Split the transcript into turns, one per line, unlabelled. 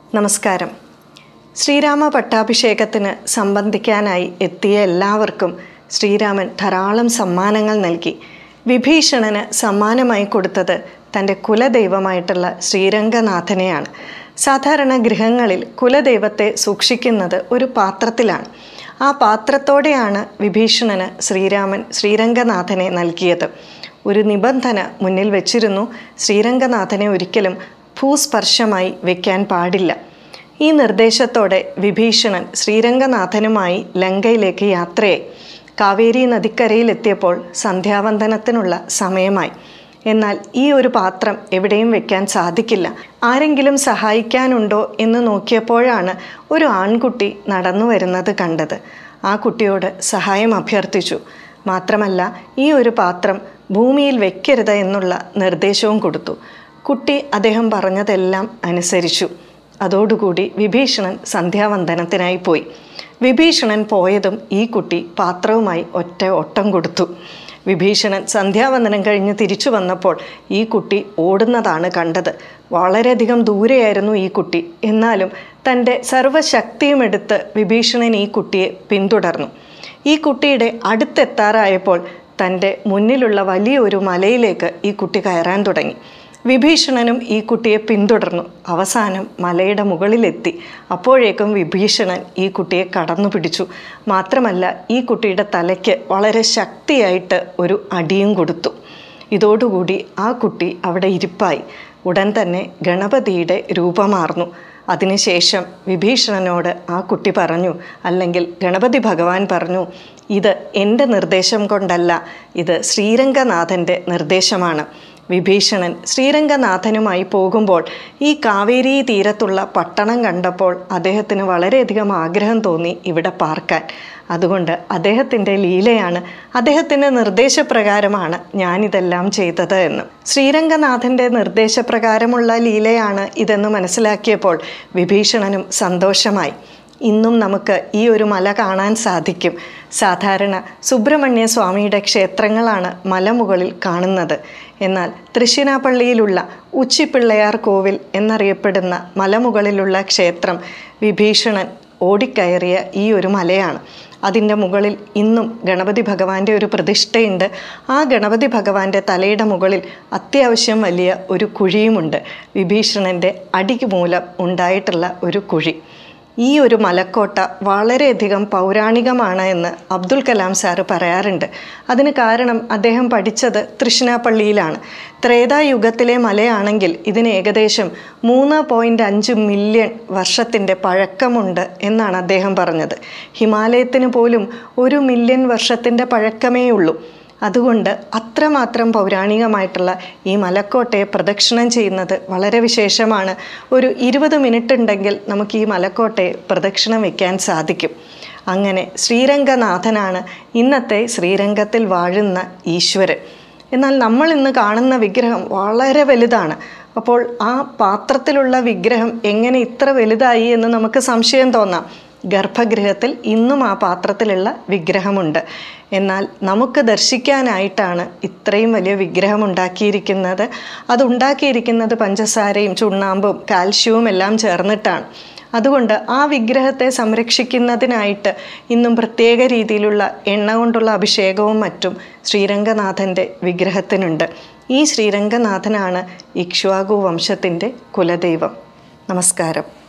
നമസ്കാരം ശ്രീരാമ പട്ടാഭിഷേകത്തിന് സംബന്ധിക്കാനായി എത്തിയ എല്ലാവർക്കും ശ്രീരാമൻ ധാരാളം സമ്മാനങ്ങൾ നൽകി വിഭീഷണന് സമ്മാനമായി കൊടുത്തത് തൻ്റെ കുലദൈവമായിട്ടുള്ള ശ്രീരംഗനാഥനെയാണ് സാധാരണ ഗൃഹങ്ങളിൽ കുലദൈവത്തെ സൂക്ഷിക്കുന്നത് ഒരു പാത്രത്തിലാണ് ആ പാത്രത്തോടെയാണ് വിഭീഷണന് ശ്രീരാമൻ ശ്രീരംഗനാഥനെ നൽകിയത് ഒരു നിബന്ധന മുന്നിൽ വെച്ചിരുന്നു ശ്രീരംഗനാഥനെ ഒരിക്കലും ഭൂസ്പർശമായി വയ്ക്കാൻ പാടില്ല ഈ നിർദ്ദേശത്തോടെ വിഭീഷണൻ ശ്രീരംഗനാഥനുമായി ലങ്കയിലേക്ക് യാത്രയായി കാവേരി നദിക്കരയിലെത്തിയപ്പോൾ സന്ധ്യാവന്ദനത്തിനുള്ള സമയമായി എന്നാൽ ഈ ഒരു പാത്രം എവിടെയും വെക്കാൻ സാധിക്കില്ല ആരെങ്കിലും സഹായിക്കാനുണ്ടോ എന്ന് നോക്കിയപ്പോഴാണ് ഒരു ആൺകുട്ടി നടന്നു വരുന്നത് കണ്ടത് ആ കുട്ടിയോട് സഹായം അഭ്യർത്ഥിച്ചു മാത്രമല്ല ഈ ഒരു പാത്രം ഭൂമിയിൽ വെക്കരുത് എന്നുള്ള നിർദ്ദേശവും കൊടുത്തു കുട്ടി അദ്ദേഹം പറഞ്ഞതെല്ലാം അനുസരിച്ചു അതോടുകൂടി വിഭീഷണൻ സന്ധ്യാവന്ദനത്തിനായി പോയി വിഭീഷണൻ പോയതും ഈ കുട്ടി പാത്രവുമായി ഒറ്റ ഓട്ടം കൊടുത്തു വിഭീഷണൻ സന്ധ്യാവന്ദനം കഴിഞ്ഞ് തിരിച്ചു വന്നപ്പോൾ ഈ കുട്ടി ഓടുന്നതാണ് കണ്ടത് വളരെയധികം ദൂരെയായിരുന്നു ഈ കുട്ടി എന്നാലും തൻ്റെ സർവ്വശക്തിയും എടുത്ത് വിഭീഷണൻ ഈ കുട്ടിയെ പിന്തുടർന്നു ഈ കുട്ടിയുടെ അടുത്തെത്താറായപ്പോൾ തൻ്റെ മുന്നിലുള്ള വലിയൊരു മലയിലേക്ക് ഈ കുട്ടി കയറാൻ തുടങ്ങി വിഭീഷണനും ഈ കുട്ടിയെ പിന്തുടർന്നു അവസാനം മലയുടെ മുകളിലെത്തി അപ്പോഴേക്കും വിഭീഷണൻ ഈ കുട്ടിയെ കടന്നു പിടിച്ചു മാത്രമല്ല ഈ കുട്ടിയുടെ തലയ്ക്ക് വളരെ ശക്തിയായിട്ട് ഒരു അടിയും കൊടുത്തു ഇതോടുകൂടി ആ കുട്ടി അവിടെ ഇരിപ്പായി ഉടൻ തന്നെ ഗണപതിയുടെ രൂപമാർന്നു അതിനുശേഷം വിഭീഷണനോട് ആ കുട്ടി പറഞ്ഞു അല്ലെങ്കിൽ ഗണപതി ഭഗവാൻ പറഞ്ഞു ഇത് എൻ്റെ നിർദ്ദേശം കൊണ്ടല്ല ഇത് ശ്രീരംഗനാഥൻ്റെ നിർദ്ദേശമാണ് വിഭീഷണൻ ശ്രീരംഗനാഥനുമായി പോകുമ്പോൾ ഈ കാവേരി തീരത്തുള്ള പട്ടണം കണ്ടപ്പോൾ അദ്ദേഹത്തിന് വളരെയധികം ആഗ്രഹം തോന്നി ഇവിടെ പാർക്കാൻ അതുകൊണ്ട് അദ്ദേഹത്തിൻ്റെ ലീലയാണ് അദ്ദേഹത്തിൻ്റെ നിർദ്ദേശപ്രകാരമാണ് ഞാനിതെല്ലാം ചെയ്തത് എന്ന് ശ്രീരംഗനാഥൻ്റെ നിർദ്ദേശപ്രകാരമുള്ള ലീലയാണ് ഇതെന്ന് മനസ്സിലാക്കിയപ്പോൾ വിഭീഷണനും സന്തോഷമായി ഇന്നും നമുക്ക് ഈ ഒരു മല കാണാൻ സാധിക്കും സാധാരണ സുബ്രഹ്മണ്യ സ്വാമിയുടെ ക്ഷേത്രങ്ങളാണ് മലമുകളിൽ കാണുന്നത് എന്നാൽ തൃശ്ശിനാപ്പള്ളിയിലുള്ള ഉച്ചിപ്പിള്ളയാർ കോവിൽ എന്നറിയപ്പെടുന്ന മലമുകളിലുള്ള ക്ഷേത്രം വിഭീഷണൻ ഓടിക്കയറിയ ഈ ഒരു മലയാണ് അതിൻ്റെ മുകളിൽ ഇന്നും ഗണപതി ഭഗവാന്റെ ഒരു പ്രതിഷ്ഠയുണ്ട് ആ ഗണപതി ഭഗവാന്റെ തലയുടെ മുകളിൽ അത്യാവശ്യം വലിയ ഒരു കുഴിയുമുണ്ട് വിഭീഷണൻ്റെ അടിക്ക് മൂലം ഉണ്ടായിട്ടുള്ള ഒരു കുഴി ഈ ഒരു മലക്കോട്ട വളരെയധികം പൗരാണികമാണ് എന്ന് അബ്ദുൽ കലാം സാറ് പറയാറുണ്ട് അതിന് കാരണം അദ്ദേഹം പഠിച്ചത് തൃശ്ശിനാപ്പള്ളിയിലാണ് ത്രേതായുഗത്തിലെ മലയാണെങ്കിൽ ഇതിന് ഏകദേശം മൂന്ന് പോയിൻ്റ് അഞ്ച് മില്യൺ വർഷത്തിൻ്റെ പഴക്കമുണ്ട് എന്നാണ് അദ്ദേഹം പറഞ്ഞത് ഹിമാലയത്തിന് പോലും ഒരു മില്യൺ വർഷത്തിൻ്റെ പഴക്കമേ ഉള്ളൂ അതുകൊണ്ട് അത്രമാത്രം പൗരാണികമായിട്ടുള്ള ഈ മലക്കോട്ടയെ പ്രദക്ഷിണം ചെയ്യുന്നത് വളരെ വിശേഷമാണ് ഒരു ഇരുപത് മിനിറ്റ് ഉണ്ടെങ്കിൽ നമുക്ക് ഈ മലക്കോട്ടയെ പ്രദക്ഷിണം വയ്ക്കാൻ സാധിക്കും അങ്ങനെ ശ്രീരംഗനാഥനാണ് ഇന്നത്തെ ശ്രീരംഗത്തിൽ വാഴുന്ന ഈശ്വരൻ എന്നാൽ നമ്മൾ ഇന്ന് കാണുന്ന വിഗ്രഹം വളരെ വലുതാണ് അപ്പോൾ ആ പാത്രത്തിലുള്ള വിഗ്രഹം എങ്ങനെ ഇത്ര വലുതായി എന്ന് നമുക്ക് സംശയം തോന്നാം ഗർഭഗൃഹത്തിൽ ഇന്നും ആ പാത്രത്തിലുള്ള വിഗ്രഹമുണ്ട് എന്നാൽ നമുക്ക് ദർശിക്കാനായിട്ടാണ് ഇത്രയും വലിയ വിഗ്രഹം ഉണ്ടാക്കിയിരിക്കുന്നത് അത് ഉണ്ടാക്കിയിരിക്കുന്നത് പഞ്ചസാരയും ചുണ്ണാമ്പും കാൽഷ്യവും എല്ലാം ചേർന്നിട്ടാണ് അതുകൊണ്ട് ആ വിഗ്രഹത്തെ സംരക്ഷിക്കുന്നതിനായിട്ട് ഇന്നും പ്രത്യേക രീതിയിലുള്ള എണ്ണ കൊണ്ടുള്ള അഭിഷേകവും മറ്റും ശ്രീരംഗനാഥൻ്റെ വിഗ്രഹത്തിനുണ്ട് ഈ ശ്രീരംഗനാഥനാണ് ഇക്ഷ്വാകു വംശത്തിൻ്റെ കുലദൈവം നമസ്കാരം